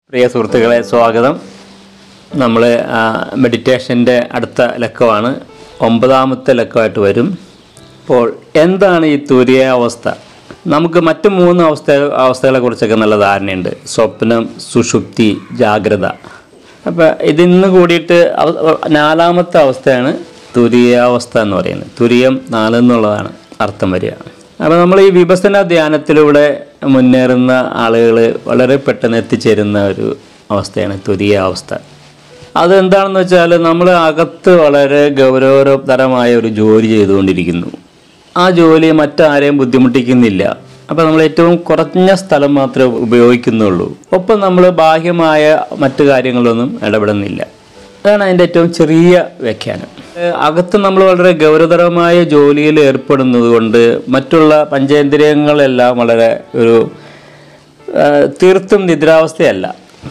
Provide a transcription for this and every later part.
പ്രിയ സുഹൃത്തുക്കളെ സ്വാഗതം നമ്മൾ മെഡിറ്റേഷൻ്റെ അടുത്ത ലക്കമാണ് ഒമ്പതാമത്തെ ലക്കമായിട്ട് വരും അപ്പോൾ എന്താണ് ഈ തുരിയ അവസ്ഥ നമുക്ക് മറ്റ് മൂന്ന് അവസ്ഥ അവസ്ഥകളെ കുറിച്ചൊക്കെ നല്ല ധാരണയുണ്ട് സ്വപ്നം സുഷുപ്തി ജാഗ്രത അപ്പോൾ ഇതിന്ന് കൂടിയിട്ട് അവ- നാലാമത്തെ അവസ്ഥയാണ് തുരിയാവസ്ഥ എന്ന് പറയുന്നത് തുരിയം നാലെന്നുള്ളതാണ് അർത്ഥം വരിക അപ്പോൾ നമ്മൾ ഈ വിഭസന ധ്യാനത്തിലൂടെ മുന്നേറുന്ന ആളുകൾ വളരെ പെട്ടെന്ന് എത്തിച്ചേരുന്ന ഒരു അവസ്ഥയാണ് തുരിയ അവസ്ഥ അതെന്താണെന്ന് വെച്ചാൽ നമ്മൾ അകത്ത് വളരെ ഗൗരവതരമായ ഒരു ജോലി ചെയ്തുകൊണ്ടിരിക്കുന്നു ആ ജോലി മറ്റാരെയും ബുദ്ധിമുട്ടിക്കുന്നില്ല അപ്പോൾ നമ്മൾ ഏറ്റവും കുറഞ്ഞ സ്ഥലം മാത്രമേ ഉപയോഗിക്കുന്നുള്ളൂ ഒപ്പം നമ്മൾ ബാഹ്യമായ മറ്റു കാര്യങ്ങളൊന്നും ഇടപെടുന്നില്ല അതാണ് അതിൻ്റെ ഏറ്റവും ചെറിയ വ്യാഖ്യാനം ഏഹ് അകത്ത് നമ്മൾ വളരെ ഗൗരവതരമായ ജോലിയിൽ ഏർപ്പെടുന്നത് കൊണ്ട് മറ്റുള്ള പഞ്ചേന്ദ്രിയങ്ങളെല്ലാം വളരെ ഒരു ഏഹ് തീർത്തും നിദ്രാവസ്ഥയല്ല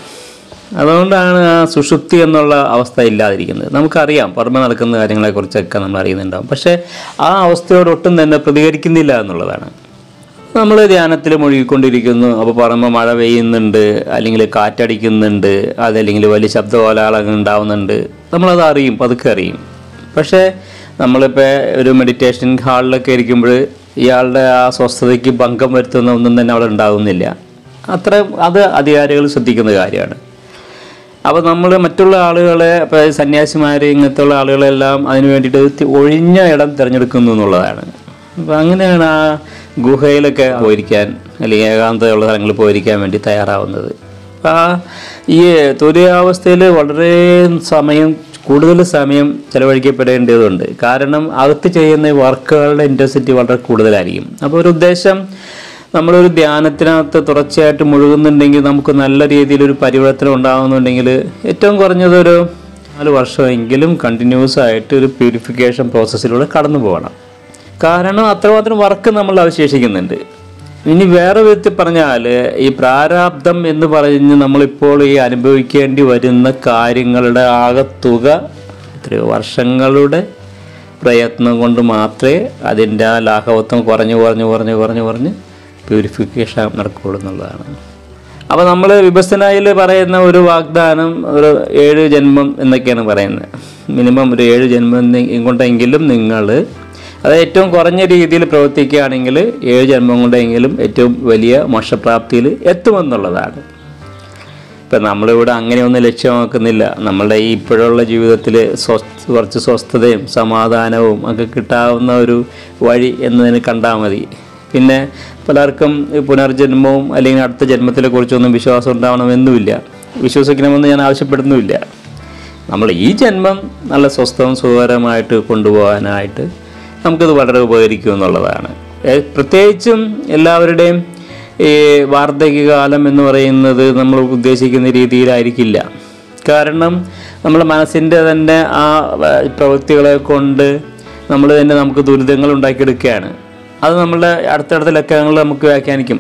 അതുകൊണ്ടാണ് ആ സുഷുപ്തി എന്നുള്ള അവസ്ഥ ഇല്ലാതിരിക്കുന്നത് നമുക്കറിയാം പുറമെ നടക്കുന്ന കാര്യങ്ങളെക്കുറിച്ചൊക്കെ നമ്മൾ അറിയുന്നുണ്ടാവും പക്ഷേ ആ അവസ്ഥയോട് ഒട്ടും തന്നെ പ്രതികരിക്കുന്നില്ല എന്നുള്ളതാണ് നമ്മൾ ധ്യാനത്തിൽ മുഴുകിക്കൊണ്ടിരിക്കുന്നു അപ്പോൾ പുറമെ മഴ പെയ്യുന്നുണ്ട് അല്ലെങ്കിൽ കാറ്റടിക്കുന്നുണ്ട് അതല്ലെങ്കിൽ വലിയ ശബ്ദകോലാഹലങ്ങൾ ഉണ്ടാവുന്നുണ്ട് നമ്മളത് അറിയും പതുക്കെ അറിയും പക്ഷേ നമ്മളിപ്പോൾ ഒരു മെഡിറ്റേഷൻ ഹാളിലൊക്കെ ഇരിക്കുമ്പോൾ ഇയാളുടെ ആ സ്വസ്ഥതയ്ക്ക് ഭംഗം വരുത്തുന്ന ഒന്നും തന്നെ അവിടെ ഉണ്ടാകുന്നില്ല അത്ര അത് അധികാരികൾ ശ്രദ്ധിക്കുന്ന കാര്യമാണ് അപ്പോൾ നമ്മൾ മറ്റുള്ള ആളുകളെ ഇപ്പോൾ സന്യാസിമാർ ഇങ്ങനത്തെ ഉള്ള ആളുകളെല്ലാം അതിന് വേണ്ടിയിട്ട് തി- ഒഴിഞ്ഞ ഇടം തിരഞ്ഞെടുക്കുന്നു എന്നുള്ളതാണ് അപ്പോൾ അങ്ങനെയാണ് ആ ഗുഹയിലൊക്കെ പോയിരിക്കാൻ അല്ലെങ്കിൽ ഏകാന്തമുള്ള സ്ഥലങ്ങളിൽ പോയിരിക്കാൻ വേണ്ടി തയ്യാറാവുന്നത് അപ്പോൾ ആ ഈ തുര്യാവസ്ഥയിൽ വളരെ സമയം കൂടുതൽ സമയം ചെലവഴിക്കപ്പെടേണ്ടതുണ്ട് കാരണം അകത്ത് ചെയ്യുന്ന വർക്കുകളുടെ ഇൻറ്റൻസിറ്റി വളരെ കൂടുതലായിരിക്കും അപ്പോൾ ഒരു ഉദ്ദേശം നമ്മളൊരു ധ്യാനത്തിനകത്ത് തുടർച്ചയായിട്ട് മുഴുകുന്നുണ്ടെങ്കിൽ നമുക്ക് നല്ല രീതിയിൽ ഒരു പരിവർത്തനം ഉണ്ടാകുന്നുണ്ടെങ്കിൽ ഏറ്റവും കുറഞ്ഞത് ഒരു നാല് വർഷമെങ്കിലും കണ്ടിന്യൂസ് ആയിട്ട് ഒരു പ്യൂരിഫിക്കേഷൻ പ്രോസസ്സിലൂടെ കടന്നു പോകണം കാരണം അത്രമാത്രം വർക്ക് നമ്മൾ അവശേഷിക്കുന്നുണ്ട് ഇനി വേറെ വിധത്തിൽ പറഞ്ഞാൽ ഈ പ്രാരാബ്ദം എന്ന് പറഞ്ഞ് നമ്മളിപ്പോൾ ഈ അനുഭവിക്കേണ്ടി വരുന്ന കാര്യങ്ങളുടെ ആകത്തുക എത്രയോ വർഷങ്ങളുടെ പ്രയത്നം കൊണ്ട് മാത്രമേ അതിൻ്റെ ആ ലാഘവത്വം കുറഞ്ഞു കുറഞ്ഞു കുറഞ്ഞു കുറഞ്ഞു കുറഞ്ഞ് പ്യൂരിഫിക്കേഷൻ നടക്കുകയുള്ളൂ എന്നുള്ളതാണ് അപ്പോൾ നമ്മൾ വിഭസനയിൽ പറയുന്ന ഒരു വാഗ്ദാനം ഒരു ഏഴ് ജന്മം എന്നൊക്കെയാണ് പറയുന്നത് മിനിമം ഒരു ഏഴ് ജന്മം എന്നി- കൊണ്ടെങ്കിലും നിങ്ങൾ അത് ഏറ്റവും കുറഞ്ഞ രീതിയിൽ പ്രവർത്തിക്കുകയാണെങ്കിൽ ഏഴ് ജന്മം കൊണ്ടെങ്കിലും ഏറ്റവും വലിയ മോക്ഷപ്രാപ്തിയിൽ എത്തുമെന്നുള്ളതാണ് ഇപ്പം നമ്മളിവിടെ അങ്ങനെയൊന്നും ലക്ഷ്യമാക്കുന്നില്ല നമ്മളുടെ ഈ ഇപ്പോഴുള്ള ജീവിതത്തിൽ സ്വസ്ഥ കുറച്ച് സ്വസ്ഥതയും സമാധാനവും ഒക്കെ കിട്ടാവുന്ന ഒരു വഴി എന്നതിന് കണ്ടാൽ മതി പിന്നെ പലർക്കും ഈ പുനർജന്മവും അല്ലെങ്കിൽ അടുത്ത ജന്മത്തിനെ കുറിച്ചൊന്നും വിശ്വാസം ഉണ്ടാവണമെന്നുമില്ല വിശ്വസിക്കണമെന്ന് ഞാൻ ആവശ്യപ്പെടുന്നുമില്ല നമ്മൾ ഈ ജന്മം നല്ല സ്വസ്ഥവും സുഖകരമായിട്ട് കൊണ്ടുപോകാനായിട്ട് നമുക്കിത് വളരെ ഉപകരിക്കും എന്നുള്ളതാണ് ഏ, പ്രത്യേകിച്ചും എല്ലാവരുടെയും ഈ വാർദ്ധക്യകാലം എന്ന് പറയുന്നത് നമ്മൾ ഉദ്ദേശിക്കുന്ന രീതിയിലായിരിക്കില്ല കാരണം നമ്മുടെ മനസ്സിൻ്റെ തന്നെ ആ ആ, പ്രവൃത്തികളെ കൊണ്ട് നമ്മൾ തന്നെ നമുക്ക് ദുരിതങ്ങൾ ഉണ്ടാക്കിയെടുക്കുകയാണ് അത് നമ്മളുടെ അടുത്തടുത്ത ലക്കങ്ങൾ നമുക്ക് വ്യാഖ്യാനിക്കും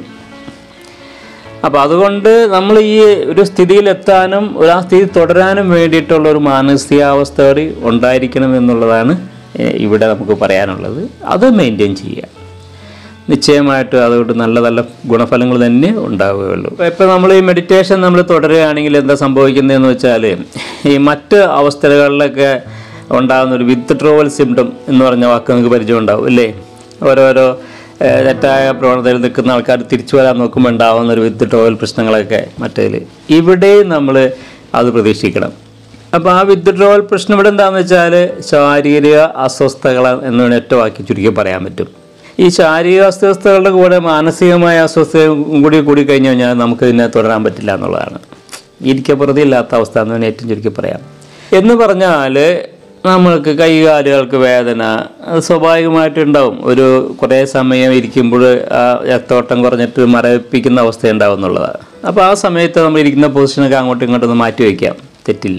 അപ്പോൾ അതുകൊണ്ട് നമ്മൾ ഈ ഒരു സ്ഥിതിയിലെത്താനും ഒരു ആ സ്ഥിതി തുടരാനും വേണ്ടിയിട്ടുള്ള ഒരു മാനസികാവസ്ഥ കൂടി ഉണ്ടായിരിക്കണം എന്നുള്ളതാണ് ഏഹ്, ഇവിടെ നമുക്ക് പറയാനുള്ളത് അത് മെയിൻറ്റെയിൻ ചെയ്യുക നിശ്ചയമായിട്ട് അതുകൊണ്ട് നല്ല നല്ല ഗുണഫലങ്ങൾ തന്നെ ഉണ്ടാവുകയുള്ളൂ ഇപ്പം നമ്മൾ ഈ മെഡിറ്റേഷൻ നമ്മൾ തുടരുകയാണെങ്കിൽ എന്താ സംഭവിക്കുന്നതെന്ന് വെച്ചാൽ ഈ മറ്റ് അവസ്ഥകളിലൊക്കെ ഉണ്ടാകുന്ന ഒരു വിത്ത്ഡ്രോവൽ സിംറ്റം എന്ന് പറഞ്ഞ വാക്ക് നമുക്ക് പരിചയം ഉണ്ടാവും അല്ലേ ഓരോരോ ഏഹ്, തെറ്റായ പ്രവണതയിൽ നിൽക്കുന്ന ആൾക്കാർ തിരിച്ചു വരാൻ നോക്കുമ്പോൾ ഉണ്ടാകുന്ന ഒരു വിത്ത്ഡ്രോവൽ പ്രശ്നങ്ങളൊക്കെ മറ്റേതിൽ ഇവിടെയും നമ്മൾ അത് പ്രതീക്ഷിക്കണം അപ്പോൾ ആ വിത്ത്ഡ്രോവൽ പ്രശ്നം ഇവിടെ എന്താണെന്ന് വെച്ചാൽ ശാരീരിക അസ്വസ്ഥതകൾ എന്ന് വേണേൽ ഒറ്റ വാക്കി ചുരുക്കി പറയാൻ പറ്റും ഈ ശാരീരിക അസ്വസ്ഥതകളുടെ കൂടെ മാനസികമായ അസ്വസ്ഥതയും കൂടി കൂടി കഴിഞ്ഞു കഴിഞ്ഞാൽ നമുക്ക് ഇതിനെ തുടരാൻ പറ്റില്ല എന്നുള്ളതാണ് ഇരിക്കപ്പുറതി ഇല്ലാത്ത അവസ്ഥ എന്ന് വേണേൽ ഏറ്റവും ചുരുക്കി പറയാം എന്ന് പറഞ്ഞാൽ നമ്മൾക്ക് കൈകാലുകൾക്ക് വേദന അത് സ്വാഭാവികമായിട്ടുണ്ടാവും ഒരു കുറേ സമയം ഇരിക്കുമ്പോൾ ആ രക്തോട്ടം കുറഞ്ഞിട്ട് മരവിപ്പിക്കുന്ന അവസ്ഥ ഉണ്ടാവും എന്നുള്ളതാണ് അപ്പോൾ ആ സമയത്ത് നമ്മൾ ഇരിക്കുന്ന പൊസിഷനൊക്കെ അങ്ങോട്ടും ഇങ്ങോട്ടും ഒന്ന് മാറ്റി വയ്ക്കാം തെറ്റില്ല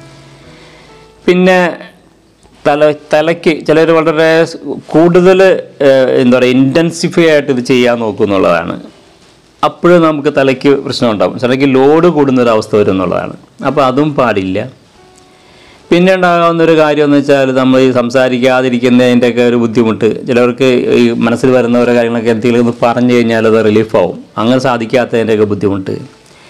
പിന്നെ തല തലയ്ക്ക് ചിലർ വളരെ സ് കൂടുതൽ ഏഹ്, എന്താ പറയുക ഇൻറ്റൻസിഫൈ ആയിട്ട് ഇത് ചെയ്യാൻ നോക്കും എന്നുള്ളതാണ് അപ്പോഴും നമുക്ക് തലയ്ക്ക് പ്രശ്നം ഉണ്ടാകും തലയ്ക്ക് ലോഡ് കൂടുന്ന ഒരു അവസ്ഥ വരും എന്നുള്ളതാണ് അപ്പോൾ അതും പാടില്ല പിന്നെ ഉണ്ടാകാവുന്ന ഒരു കാര്യം എന്ന് വെച്ചാൽ നമ്മൾ ഈ സംസാരിക്കാതിരിക്കുന്നതിൻ്റെയൊക്കെ ഒരു ബുദ്ധിമുട്ട് ചിലവർക്ക് ഈ മനസ്സിൽ വരുന്ന ഓരോ കാര്യങ്ങളൊക്കെ എന്തെങ്കിലും ഒന്ന് പറഞ്ഞു കഴിഞ്ഞാൽ അത് റിലീഫാവും അങ്ങനെ സാധിക്കാത്തതിൻ്റെയൊക്കെ ബുദ്ധിമുട്ട്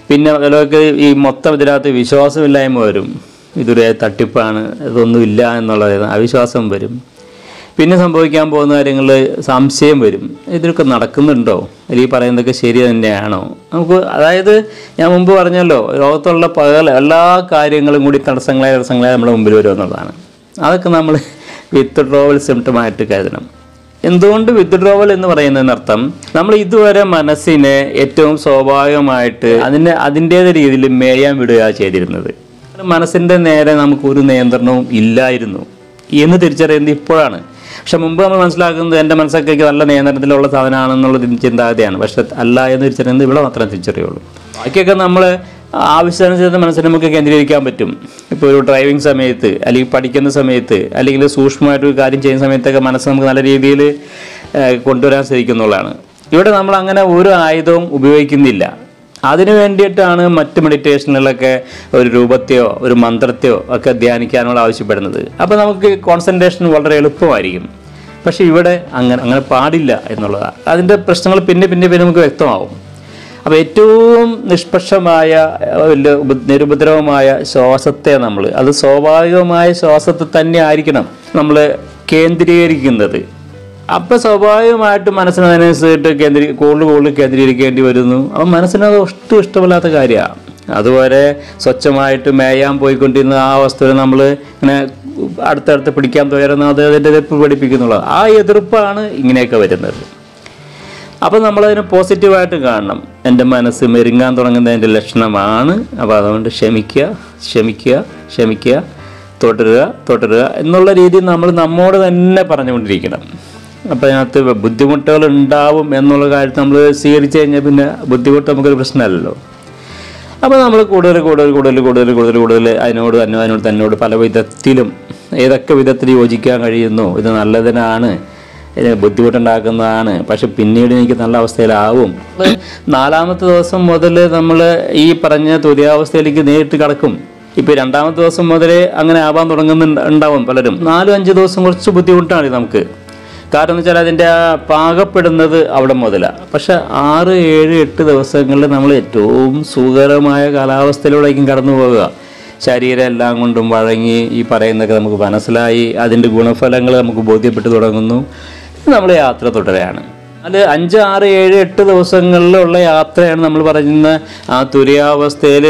പിന്നെ ചിലർക്ക് ഈ മൊത്തം ഇതിനകത്ത് വിശ്വാസമില്ലായ്മ വരും ഇതൊരു തട്ടിപ്പാണ് ഇതൊന്നും ഇല്ല എന്നുള്ളത് അവിശ്വാസം വരും പിന്നെ സംഭവിക്കാൻ പോകുന്ന കാര്യങ്ങളിൽ സംശയം വരും ഇതൊക്കെ നടക്കുന്നുണ്ടോ അല്ലെങ്കിൽ ഈ പറയുന്നതൊക്കെ ശരി തന്നെയാണോ നമുക്ക് അതായത് ഞാൻ മുമ്പ് പറഞ്ഞല്ലോ ലോകത്തുള്ള പകൽ എല്ലാ കാര്യങ്ങളും കൂടി തടസ്സങ്ങളായ തടസ്സങ്ങളായി നമ്മുടെ മുമ്പിൽ വരും എന്നുള്ളതാണ് അതൊക്കെ നമ്മൾ വിത്ത്ഡ്രോവൽ സിംറ്റമായിട്ട് കരുതണം എന്തുകൊണ്ട് വിത്ത്ഡ്രോവൽ എന്ന് പറയുന്നതിനർത്ഥം നമ്മൾ ഇതുവരെ മനസ്സിനെ ഏറ്റവും സ്വാഭാവികമായിട്ട് അതിനെ അതിൻ്റേത് രീതിയിൽ മേയാൻ വിടുക ചെയ്തിരുന്നത് മനസ്സിൻ്റെ നേരെ നമുക്ക് ഒരു നിയന്ത്രണവും ഇല്ലായിരുന്നു എന്ന് തിരിച്ചറിയുന്നത് ഇപ്പോഴാണ് പക്ഷെ മുമ്പ് നമ്മൾ മനസ്സിലാക്കുന്നത് എൻ്റെ മനസ്സൊക്കെ നല്ല നിയന്ത്രണത്തിലുള്ള സാധനമാണെന്നുള്ള ചിന്താഗതിയാണ് പക്ഷെ അല്ല എന്ന് തിരിച്ചറിയുന്നത് ഇവിടെ മാത്രമേ തിരിച്ചറിയുള്ളൂ ബാക്കിയൊക്കെ നമ്മൾ ആവശ്യാനുസരിച്ച് മനസ്സിനെ നമുക്ക് കേന്ദ്രീകരിക്കാൻ പറ്റും ഇപ്പോൾ ഒരു ഡ്രൈവിംഗ് സമയത്ത് അല്ലെങ്കിൽ പഠിക്കുന്ന സമയത്ത് അല്ലെങ്കിൽ സൂക്ഷ്മമായിട്ട് ഒരു കാര്യം ചെയ്യുന്ന സമയത്തൊക്കെ മനസ്സ് നമുക്ക് നല്ല രീതിയിൽ ഏഹ്, കൊണ്ടുവരാൻ സാധിക്കുന്നുള്ളതാണ് ഇവിടെ നമ്മൾ അങ്ങനെ ഒരു ആയുധവും ഉപയോഗിക്കുന്നില്ല അതിനു വേണ്ടിയിട്ടാണ് മറ്റ് മെഡിറ്റേഷനുകളിലൊക്കെ ഒരു രൂപത്തെയോ ഒരു മന്ത്രത്തെയോ ഒക്കെ ധ്യാനിക്കാനുള്ള ആവശ്യപ്പെടുന്നത് അപ്പോൾ നമുക്ക് കോൺസെൻട്രേഷൻ വളരെ എളുപ്പമായിരിക്കും പക്ഷേ ഇവിടെ അങ്ങനെ അങ്ങനെ പാടില്ല എന്നുള്ളതാണ് അതിൻ്റെ പ്രശ്നങ്ങൾ പിന്നെ പിന്നെ പിന്നെ നമുക്ക് വ്യക്തമാവും അപ്പോൾ ഏറ്റവും നിഷ്പക്ഷമായ ഏഹ്, വലിയ ഉപ- നിരുപദ്രവമായ ശ്വാസത്തെ നമ്മൾ അത് സ്വാഭാവികമായ ശ്വാസത്തെ തന്നെ ആയിരിക്കണം നമ്മൾ കേന്ദ്രീകരിക്കുന്നത് അപ്പം സ്വാഭാവികമായിട്ട് മനസ്സിന് അതിനനുസരിച്ചിട്ട് കേന്ദ്രീ കൂടുതൽ കൂടുതൽ കേന്ദ്രീകരിക്കേണ്ടി വരുന്നു അപ്പം മനസ്സിന് അത് ഒട്ടും ഇഷ്ടമില്ലാത്ത കാര്യമാണ് അതുവരെ സ്വച്ഛമായിട്ട് മേയാൻ പോയിക്കൊണ്ടിരുന്ന ആ വസ്തുവിനെ നമ്മൾ ഇങ്ങനെ അടുത്തടുത്ത് പിടിക്കാൻ തുയരുന്ന അത് അതിൻ്റെ എതിർപ്പ് പഠിപ്പിക്കുന്നുള്ളത് ആ എതിർപ്പാണ് ഇങ്ങനെയൊക്കെ വരുന്നത് അപ്പം നമ്മളതിനെ പോസിറ്റീവായിട്ട് കാണണം എൻ്റെ മനസ്സ് മെരുങ്ങാൻ തുടങ്ങുന്നതിൻ്റെ ലക്ഷണമാണ് അപ്പോൾ അതുകൊണ്ട് ക്ഷമിക്കുക ക്ഷമിക്കുക ക്ഷമിക്കുക തുടരുക തുടരുക എന്നുള്ള രീതിയിൽ നമ്മൾ നമ്മോട് തന്നെ പറഞ്ഞുകൊണ്ടിരിക്കണം അപ്പം അതിനകത്ത് ബുദ്ധിമുട്ടുകൾ ഉണ്ടാവും എന്നുള്ള കാര്യത്തിൽ നമ്മൾ സ്വീകരിച്ചു കഴിഞ്ഞാൽ പിന്നെ ബുദ്ധിമുട്ട് നമുക്കൊരു പ്രശ്നമല്ലല്ലോ അപ്പോൾ നമ്മൾ കൂടുതൽ കൂടുതൽ കൂടുതൽ കൂടുതൽ കൂടുതൽ കൂടുതൽ അതിനോട് തന്നെ അതിനോട് തന്നോട് പല വിധത്തിലും ഏതൊക്കെ വിധത്തിൽ യോജിക്കാൻ കഴിയുന്നു ഇത് നല്ലതിനാണ് ഇത് ബുദ്ധിമുട്ടുണ്ടാക്കുന്നതാണ് പക്ഷെ പിന്നീട് എനിക്ക് നല്ല അവസ്ഥയിലാവും നാലാമത്തെ ദിവസം മുതൽ നമ്മൾ ഈ പറഞ്ഞ തുര്യാവസ്ഥയിലേക്ക് നേരിട്ട് കടക്കും ഇപ്പൊ രണ്ടാമത്തെ ദിവസം മുതലേ അങ്ങനെ ആവാൻ തുടങ്ങുന്നുണ്ട് ഉണ്ടാവും പലരും നാലും അഞ്ച് ദിവസം കുറച്ച് ബുദ്ധിമുട്ടാണ് ഇത് നമുക്ക് കാരണം എന്ന് വെച്ചാൽ അതിൻ്റെ ആ പാകപ്പെടുന്നത് അവിടെ മുതലാണ് പക്ഷെ ആറ് ഏഴ് എട്ട് ദിവസങ്ങളിൽ നമ്മൾ ഏറ്റവും സുഖകരമായ കാലാവസ്ഥയിലൂടേക്കും കടന്നു പോവുക ശരീരം എല്ലാം കൊണ്ടും വഴങ്ങി ഈ പറയുന്നതൊക്കെ നമുക്ക് മനസ്സിലായി അതിൻ്റെ ഗുണഫലങ്ങൾ നമുക്ക് ബോധ്യപ്പെട്ടു തുടങ്ങുന്നു നമ്മൾ യാത്ര തുടരുകയാണ് അത് അഞ്ച് ആറ് ഏഴ് എട്ട് ദിവസങ്ങളിലുള്ള യാത്രയാണ് നമ്മൾ പറയുന്ന ആ തുര്യാവസ്ഥയിൽ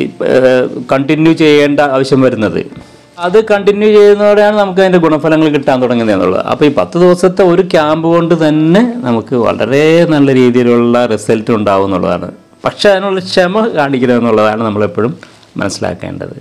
കണ്ടിന്യൂ ചെയ്യേണ്ട ആവശ്യം വരുന്നത് അത് കണ്ടിന്യൂ ചെയ്യുന്നതോടെയാണ് നമുക്ക് അതിൻ്റെ ഗുണഫലങ്ങൾ കിട്ടാൻ തുടങ്ങുന്നത് എന്നുള്ളത് അപ്പോൾ ഈ പത്ത് ദിവസത്തെ ഒരു ക്യാമ്പ് കൊണ്ട് തന്നെ നമുക്ക് വളരെ നല്ല രീതിയിലുള്ള റിസൾട്ട് ഉണ്ടാവും എന്നുള്ളതാണ് പക്ഷേ അതിനുള്ള ക്ഷമ കാണിക്കണം എന്നുള്ളതാണ് നമ്മളെപ്പോഴും മനസ്സിലാക്കേണ്ടത്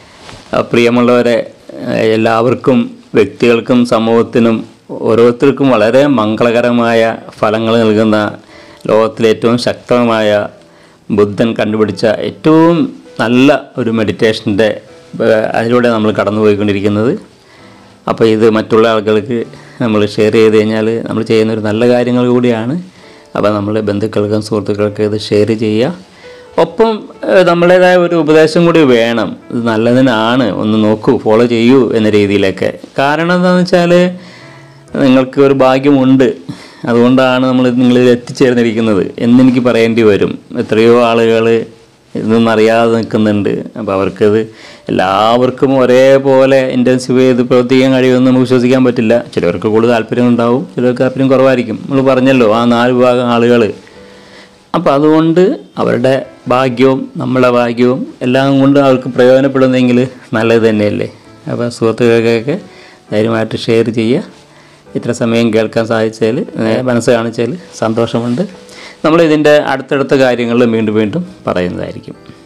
ആ, പ്രിയമുള്ളവരെ ഏഹ്, എല്ലാവർക്കും വ്യക്തികൾക്കും സമൂഹത്തിനും ഓരോരുത്തർക്കും വളരെ മംഗളകരമായ ഫലങ്ങൾ നൽകുന്ന ലോകത്തിലെ ഏറ്റവും ശക്തമായ ബുദ്ധൻ കണ്ടുപിടിച്ച ഏറ്റവും നല്ല ഒരു മെഡിറ്റേഷൻ്റെ അതിലൂടെ നമ്മൾ കടന്നുപോയിക്കൊണ്ടിരിക്കുന്നത് അപ്പോൾ ഇത് മറ്റുള്ള ആളുകൾക്ക് നമ്മൾ ഷെയർ ചെയ്ത് കഴിഞ്ഞാൽ നമ്മൾ ചെയ്യുന്ന ഒരു നല്ല കാര്യങ്ങൾ കൂടിയാണ് അപ്പോൾ നമ്മൾ ബന്ധുക്കൾക്കും സുഹൃത്തുക്കൾക്കും ഇത് ഷെയർ ചെയ്യുക ഒപ്പം ഏഹ്, നമ്മുടേതായ ഒരു ഉപദേശം കൂടി വേണം ഇത് നല്ലതിനാണ് ഒന്ന് നോക്കൂ ഫോളോ ചെയ്യൂ എന്ന രീതിയിലൊക്കെ കാരണം എന്താണെന്ന് വെച്ചാൽ നിങ്ങൾക്ക് ഒരു ഭാഗ്യമുണ്ട് അതുകൊണ്ടാണ് നമ്മൾ നിങ്ങളിൽ എത്തിച്ചേർന്നിരിക്കുന്നത് എന്നെനിക്ക് പറയേണ്ടി വരും എത്രയോ ആളുകൾ ഇതൊന്നും അറിയാതെ നിൽക്കുന്നുണ്ട് അപ്പോൾ അവർക്കത് എല്ലാവർക്കും ഒരേപോലെ ഇൻറ്റൻസീവ് ചെയ്ത് പ്രവർത്തിക്കാൻ കഴിയുമെന്ന് നമുക്ക് വിശ്വസിക്കാൻ പറ്റില്ല ചിലവർക്ക് കൂടുതൽ താല്പര്യം ഉണ്ടാവും ചിലർക്ക് താല്പര്യം കുറവായിരിക്കും നമ്മൾ പറഞ്ഞല്ലോ ആ നാല് വിഭാഗം ആളുകൾ അപ്പോൾ അതുകൊണ്ട് അവരുടെ ഭാഗ്യവും നമ്മളെ ഭാഗ്യവും എല്ലാം കൊണ്ട് അവർക്ക് പ്രയോജനപ്പെടുന്നെങ്കിൽ നല്ലത് തന്നെയല്ലേ അപ്പോൾ സുഹൃത്തുക്കൾക്കൊക്കെ ധൈര്യമായിട്ട് ഷെയർ ചെയ്യുക ഇത്ര സമയം കേൾക്കാൻ സാധിച്ചതിൽ ഏഹ് മനസ്സ് കാണിച്ചതിൽ സന്തോഷമുണ്ട് നമ്മൾ ഇതിൻ്റെ അടുത്തടുത്ത കാര്യങ്ങളിൽ വീണ്ടും വീണ്ടും പറയുന്നതായിരിക്കും